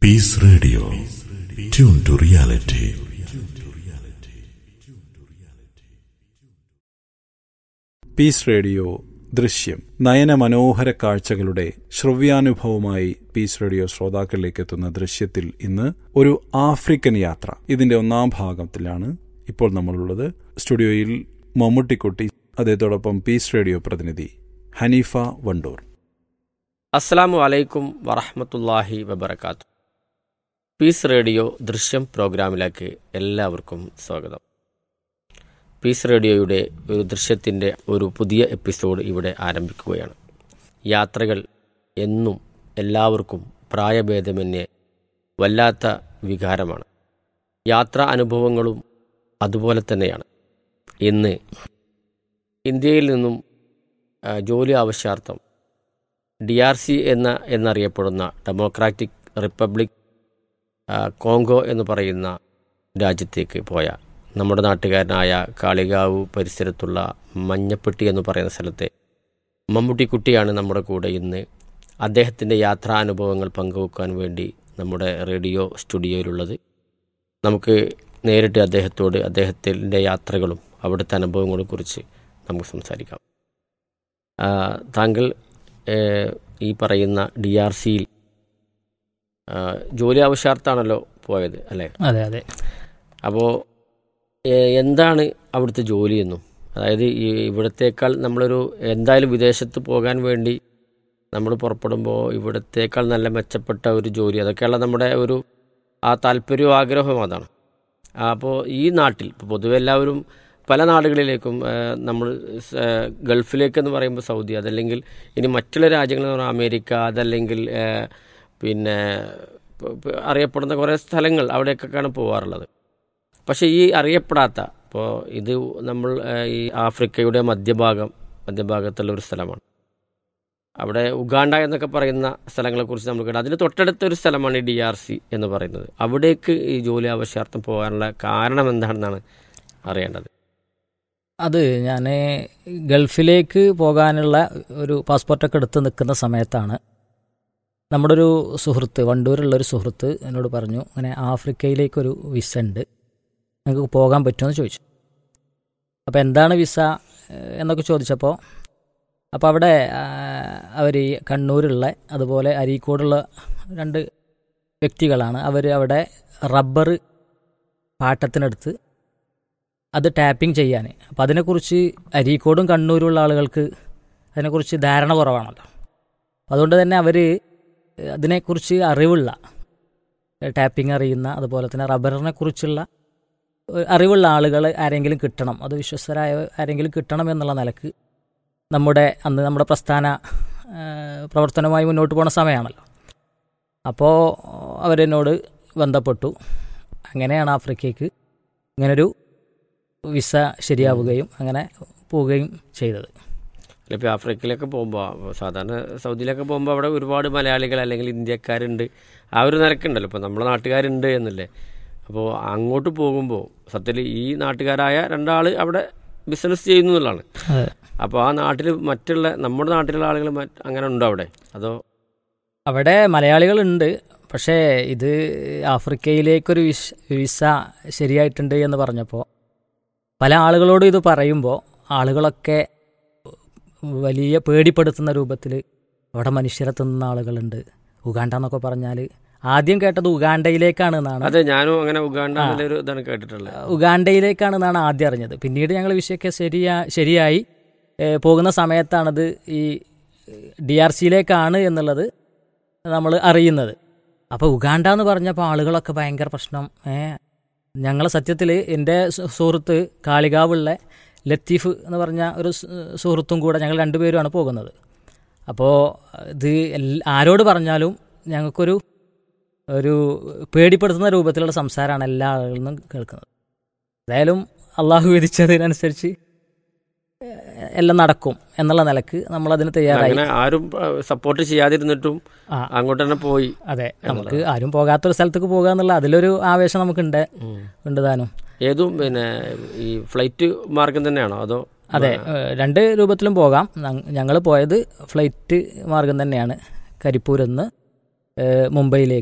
Peace Radio. Tune to reality. Peace radio ദൃശ്യം നയനമനോഹര കാഴ്ചകളുടെ ശ്രവ്യാനുഭവമായി piece radio ശ്രോതാക്കളിലേക്ക് എത്തുന്ന ദൃശ്യത്തിൽ ഇന്ന് ഒരു ആഫ്രിക്കൻ യാത്ര ഇതിന്റെ ഒന്നാം ഭാഗത്തിലാണ് ഇപ്പോൾ നമ്മളുള്ളത് സ്റ്റുഡിയോയിൽ മമ്മൂട്ടിക്കുട്ടി അദ്ദേഹത്തോടൊപ്പം പീസ് റേഡിയോ പ്രതിനിധി ഹനീഫ വണ്ടൂർ അസ്സലാമു അലൈക്കും വറഹമത്തല്ലാഹി വബർക്കാത്തു പീസ് റേഡിയോ ദൃശ്യം പ്രോഗ്രാമിലേക്ക് എല്ലാവർക്കും സ്വാഗതം പീസ് റേഡിയോയുടെ ഒരു ദൃശ്യത്തിൻ്റെ ഒരു പുതിയ എപ്പിസോഡ് ഇവിടെ ആരംഭിക്കുകയാണ് യാത്രകൾ എന്നും എല്ലാവർക്കും പ്രായഭേദമന്യേ വല്ലാത്ത വികാരമാണ് യാത്രാ അനുഭവങ്ങളും അതുപോലെ തന്നെയാണ് ഇന്ന് ഇന്ത്യയിൽ നിന്നും ആ, ജോലി ആവശ്യാർത്ഥം ഡി ആർ സി എന്ന എന്നറിയപ്പെടുന്ന ഡെമോക്രാറ്റിക് റിപ്പബ്ലിക് ആ, കോങ്കോ എന്ന് പറയുന്ന രാജ്യത്തേക്ക് പോയ നമ്മുടെ നാട്ടുകാരനായ കാളികാവ് പരിസരത്തുള്ള മഞ്ഞപ്പെട്ടി എന്ന് പറയുന്ന സ്ഥലത്തെ മമ്മൂട്ടിക്കുട്ടിയാണ് നമ്മുടെ കൂടെ ഇന്ന് അദ്ദേഹത്തിൻ്റെ യാത്രാനുഭവങ്ങൾ പങ്കുവെക്കാൻ വേണ്ടി നമ്മുടെ റേഡിയോ സ്റ്റുഡിയോയിലുള്ളത് നമുക്ക് നേരിട്ട് അദ്ദേഹത്തോട് അദ്ദേഹത്തിൻ്റെ യാത്രകളും അവിടുത്തെ അനുഭവങ്ങളെ കുറിച്ച് നമുക്ക് സംസാരിക്കാം ആ, താങ്കൾ ഏഹ്, ഈ പറയുന്ന ഡി ആർ സിയിൽ ജോലി ആവശ്യാർത്ഥാണല്ലോ പോയത് അല്ലേ അതെ അതെ അപ്പോൾ എന്താണ് അവിടുത്തെ ജോലിയെന്നും അതായത് ഈ ഇവിടത്തേക്കാൾ നമ്മളൊരു എന്തായാലും വിദേശത്ത് പോകാൻ വേണ്ടി നമ്മൾ പുറപ്പെടുമ്പോൾ ഇവിടത്തേക്കാൾ നല്ല മെച്ചപ്പെട്ട ഒരു ജോലി അതൊക്കെയുള്ള നമ്മുടെ ഒരു ആ താല്പര്യവും ആഗ്രഹവും അതാണ് അപ്പോൾ ഈ നാട്ടിൽ ഇപ്പോൾ പൊതുവെ എല്ലാവരും പല നാടുകളിലേക്കും ആ, നമ്മൾ സ്- ആ, ഗൾഫിലേക്ക് എന്ന് പറയുമ്പോൾ സൗദി അതല്ലെങ്കിൽ ഇനി മറ്റുള്ള രാജ്യങ്ങൾ എന്ന് പറഞ്ഞാൽ അമേരിക്ക അതല്ലെങ്കിൽ ആ, പിന്നെ ഇപ്പൊ- ഇപ്പൊ അറിയപ്പെടുന്ന കുറേ സ്ഥലങ്ങൾ അവിടേക്കൊക്കെയാണ് പോകാറുള്ളത് പക്ഷേ ഈ അറിയപ്പെടാത്ത ഇപ്പോൾ ഇത് നമ്മൾ ആ, ഈ ആഫ്രിക്കയുടെ മധ്യഭാഗം മധ്യഭാഗത്തുള്ള ഒരു സ്ഥലമാണ് അവിടെ ഉഗാണ്ട എന്നൊക്കെ പറയുന്ന സ്ഥലങ്ങളെക്കുറിച്ച് നമ്മൾ കേട്ടു അതിന് തൊട്ടടുത്ത ഒരു സ്ഥലമാണ് ഈ ഡി ആർ സി എന്ന് പറയുന്നത് അവിടേക്ക് ഈ ജോലി ആവശ്യാർത്ഥം പോകാനുള്ള കാരണം എന്താണെന്നാണ് അറിയേണ്ടത് അത് ഞാൻ ഗൾഫിലേക്ക് പോകാനുള്ള ഒരു പാസ്പോർട്ടൊക്കെ എടുത്ത് നിൽക്കുന്ന സമയത്താണ് നമ്മുടെ ഒരു സുഹൃത്ത് വണ്ടൂരുള്ളൊരു സുഹൃത്ത് എന്നോട് പറഞ്ഞു അങ്ങനെ ആഫ്രിക്കയിലേക്കൊരു വിസ ഉണ്ട് നിങ്ങൾക്ക് പോകാൻ പറ്റുമെന്ന് ചോദിച്ചു അപ്പോൾ എന്താണ് വിസ ഏഹ്, എന്നൊക്കെ ചോദിച്ചപ്പോൾ അപ്പോൾ അവിടെ അവർ കണ്ണൂരുള്ള അതുപോലെ അരീക്കോടുള്ള രണ്ട് വ്യക്തികളാണ് അവർ അവിടെ റബ്ബർ പാട്ടത്തിനെടുത്ത് അത് ടാപ്പിംഗ് ചെയ്യാൻ അപ്പോൾ അതിനെക്കുറിച്ച് അരീക്കോടും കണ്ണൂരുള്ള ആളുകൾക്ക് അതിനെക്കുറിച്ച് ധാരണ കുറവാണല്ലോ അതുകൊണ്ട് തന്നെ അവർ അതിനെക്കുറിച്ച് അറിവുള്ള ടാപ്പിംഗ് അറിയുന്ന അതുപോലെ തന്നെ റബ്ബറിനെ കുറിച്ചുള്ള ഒരു അറിവുള്ള ആളുകൾ ആരെങ്കിലും കിട്ടണം അത് വിശ്വസ്തരായ ആരെങ്കിലും കിട്ടണം എന്നുള്ള നിലക്ക് നമ്മുടെ അന്ന് നമ്മുടെ പ്രസ്ഥാന ആ, പ്രവർത്തനവുമായി മുന്നോട്ട് പോണ സമയമാണല്ലോ അപ്പോൾ അവരെന്നോട് ബന്ധപ്പെട്ടു അങ്ങനെയാണ് ആഫ്രിക്കയ്ക്ക് ഇങ്ങനൊരു വിസ ശരിയാവുകയും അങ്ങനെ പോവുകയും ചെയ്തത് ഇപ്പോൾ ആഫ്രിക്കയിലൊക്കെ പോകുമ്പോൾ സാധാരണ സൗദിയിലൊക്കെ പോകുമ്പോൾ അവിടെ ഒരുപാട് മലയാളികൾ അല്ലെങ്കിൽ ഇന്ത്യക്കാരുണ്ട് ആ ഒരു നിരക്കുണ്ടല്ലോ ഇപ്പോൾ നമ്മുടെ നാട്ടുകാരുണ്ട് എന്നല്ലേ അപ്പോൾ അങ്ങോട്ട് പോകുമ്പോൾ സത്യത്തിൽ ഈ നാട്ടുകാരായ രണ്ടാൾ അവിടെ ബിസിനസ് ചെയ്യുന്നു എന്നുള്ളതാണ് അതെ അപ്പോൾ ആ നാട്ടിൽ മറ്റുള്ള നമ്മുടെ നാട്ടിലുള്ള ആളുകൾ മറ്റ് അങ്ങനെ ഉണ്ടോ അവിടെ അതോ അവിടെ മലയാളികളുണ്ട് പക്ഷേ ഇത് ആഫ്രിക്കയിലേക്കൊരു വിസ് വിസ ശരിയായിട്ടുണ്ട് എന്ന് പറഞ്ഞപ്പോൾ പല ആളുകളോടും ഇത് പറയുമ്പോൾ ആളുകളൊക്കെ വലിയ പേടിപ്പെടുത്തുന്ന രൂപത്തിൽ അവിടെ മനുഷ്യരെ തിന്നുന്ന ആളുകളുണ്ട് ഉഗാണ്ട എന്നൊക്കെ പറഞ്ഞാൽ ആദ്യം കേട്ടത് ഉഗാണ്ടയിലേക്കാണ് എന്നാണ് അതെ ഞാനും അങ്ങനെ ഉഗാണ്ട എന്നുള്ളൊരു ഇതാണ് കേട്ടിട്ടുള്ളത് ഉഗാണ്ടയിലേക്കാണെന്നാണ് ആദ്യം അറിഞ്ഞത് പിന്നീട് ഞങ്ങൾ വിഷയമൊക്കെ ശരിയാ ശരിയായി ഏ, പോകുന്ന സമയത്താണത് ഈ ഡി ആർ സിയിലേക്കാണ് എന്നുള്ളത് നമ്മൾ അറിയുന്നത് അപ്പോൾ ഉഗാണ്ട എന്ന് പറഞ്ഞപ്പോൾ ആളുകളൊക്കെ ഭയങ്കര പ്രശ്നം ഏ ഞങ്ങൾ സത്യത്തിൽ എൻ്റെ സു- സുഹൃത്ത് കാളികാവുള്ള ലത്തീഫ് എന്ന് പറഞ്ഞ ഒരു സു- സുഹൃത്തും കൂടെ ഞങ്ങൾ രണ്ടുപേരുമാണ് പോകുന്നത് അപ്പോൾ ഇത് എൽ- ആരോട് പറഞ്ഞാലും ഞങ്ങൾക്കൊരു ഒരു പേടിപ്പെടുത്തുന്ന രൂപത്തിലുള്ള സംസാരമാണ് എല്ലാ ആളുകളിൽ നിന്നും കേൾക്കുന്നത് ഏതായാലും അള്ളാഹു വിധിച്ചതിനനുസരിച്ച് ഏഹ്, എല്ലാം നടക്കും എന്നുള്ള നിലക്ക് നമ്മളതിന് തയ്യാറായി അങ്ങനെ ആരും സപ്പോർട്ട് ചെയ്യാതിരുന്നിട്ടും ആ അങ്ങോട്ട് തന്നെ പോയി അതെ നമുക്ക് ആരും പോകാത്തൊരു സ്ഥലത്തേക്ക് പോകുക എന്നുള്ള അതിലൊരു ആവേശം നമുക്കുണ്ട് ഉം. ഉണ്ട് താനും ഏതും പിന്നെ ഈ ഫ്ലൈറ്റ് മാർഗം തന്നെയാണോ അതോ അതെ ഏഹ്, രണ്ട് രൂപത്തിലും പോകാം ഞങ്ങൾ പോയത് ഫ്ലൈറ്റ് മാർഗം തന്നെയാണ് കരിപ്പൂരിൽ നിന്ന് ഏഹ്, മുംബൈയിലേക്ക്